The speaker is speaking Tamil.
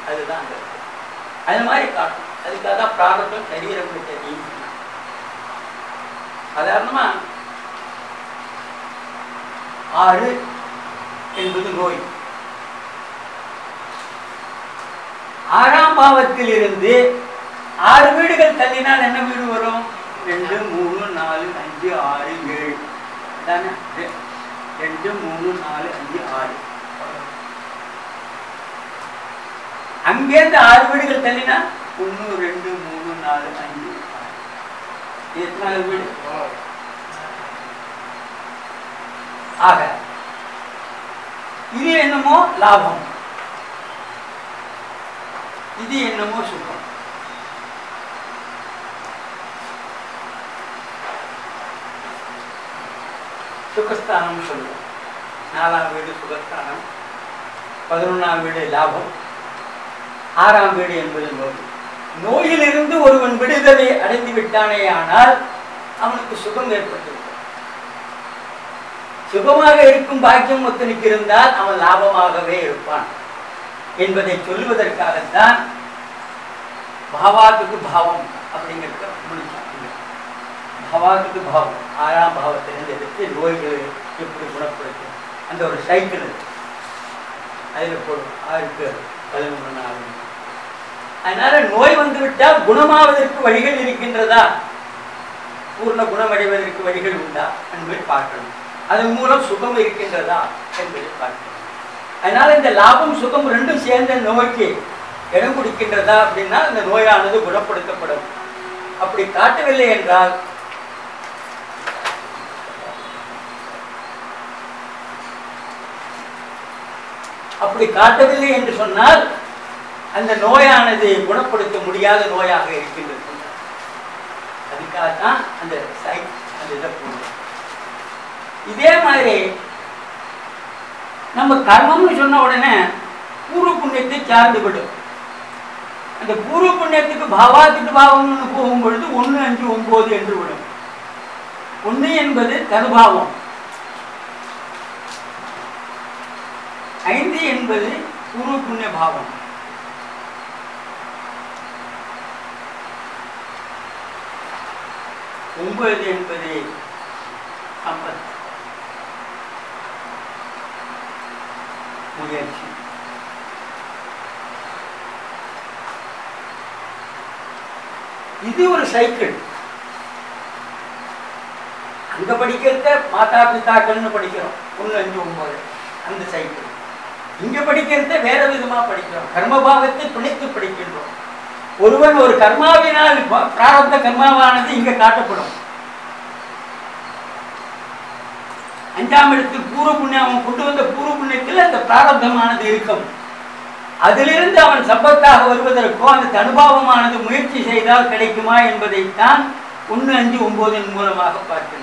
அதுதான் அந்த இருக்கு. அது மாதிரி காட்டும் அதுக்காக தான் பிராரத்தம் சரீரம் தெரியும் சாதாரணமா ஆறு என்பது நோய் ஆறாம் பாவத்தில் இருந்து ஆறு வீடுகள் தள்ளினால் என்ன வீடு வரும் ரெண்டு மூணு நாலு அஞ்சு ஆறு ஏழு தானே ரெ- ரெண்டு மூணு நாலு அஞ்சு ஆறு அங்கேருந்து ஆறு வீடுகள் தள்ளினா ஒன்று ரெண்டு மூணு நாலு அஞ்சு ஆறு. இது எத்தனாவது வீடு ஆக இது என்னமோ லாபம் இது என்னமோ சுகம் சுகஸ்தானம் சொல்லுவோம் நாலாம் வீடு சுகஸ்தானம் பதினொன்றாம் வீடு லாபம் ஆறாம் வீடு என்பது நோய் நோயிலிருந்து ஒருவன் விடுதலை அடைந்து விட்டானே ஆனால் அவனுக்கு சுகம் ஏற்பட்டுவிடும் சுகமாக இருக்கும் பாக்கியம் ஒருத்தனுக்கு இருந்தால் அவன் லாபமாகவே இருப்பான் என்பதை சொல்லுவதற்காகத்தான் பாவாத்துக்கு பாவம் அப்படிங்கிறத முடிச்சாங்க பவாத்துக்கு பாவம் ஆறாம் பாவத்திலிருந்து எடுத்து நோய்களை எப்படி குணப்படுத்தும் அந்த ஒரு சைக்கிள் இருக்கு அதில் போடும் ஆறுக்கு பதினொன்று நாள் அதனால நோய் வந்து விட்டால் குணமாவதற்கு வழிகள் இருக்கின்றதா பூர்ண குணமடைவதற்கு வழிகள் உண்டா என்பதை பார்க்கணும் அதன் மூலம் சுகம் இருக்கின்றதா என்பதை பார்க்கணும் அதனால இந்த லாபம் சுகம் ரெண்டும் சேர்ந்த நோய்க்கு இடம் கொடுக்கின்றதா அப்படின்னா இந்த நோயானது குணப்படுத்தப்படும் அப்படி காட்டவில்லை என்றால் அப்படி காட்டவில்லை என்று சொன்னால் அந்த நோயானது குணப்படுத்த முடியாத நோயாக இருக்கின்றது அதுக்காகத்தான் அந்த சைட் அந்த இதை போடுறோம் இதே மாதிரி நம்ம கர்மம்னு சொன்ன உடனே பூர்வ புண்ணியத்தை சார்ந்து விடும் அந்த பூர்வ புண்ணியத்துக்கு பாவாத்துக்கு பாவம்னு போகும் பொழுது ஒன்று அஞ்சு ஒன்பது என்று விடும் ஒன்று என்பது தனுபாவம் ஐந்து என்பது பூர்வ புண்ணிய பாவம் ஒன்பது என்பது சம்பத் முயற்சி இது ஒரு சைக்கிள் அங்க படிக்கிறத மாதா பிதாக்கள்னு படிக்கிறோம் ஒன்று அஞ்சு ஒன்பது அந்த சைக்கிள் இங்க படிக்கிறத வேற விதமா படிக்கிறோம் கர்மபாவத்தை பிணைத்து படிக்கின்றோம் ஒருவன் ஒரு கர்மாவினால் ப- பிராரப்த கர்மாவானது இங்க காட்டப்படும் அஞ்சாம் இடத்தில் பூர்வ புண்ணியம் அவன் கொண்டு வந்த பூர்வ புண்ணியத்தில் அந்த பிராரப்தமானது இருக்கும் அதிலிருந்து அவன் சம்பத்தாக வருவதற்கோ அந்த அனுபவமானது முயற்சி செய்தால் கிடைக்குமா என்பதைத்தான் ஒன்று அஞ்சு ஒன்பதின் மூலமாக பார்க்கின்றோம்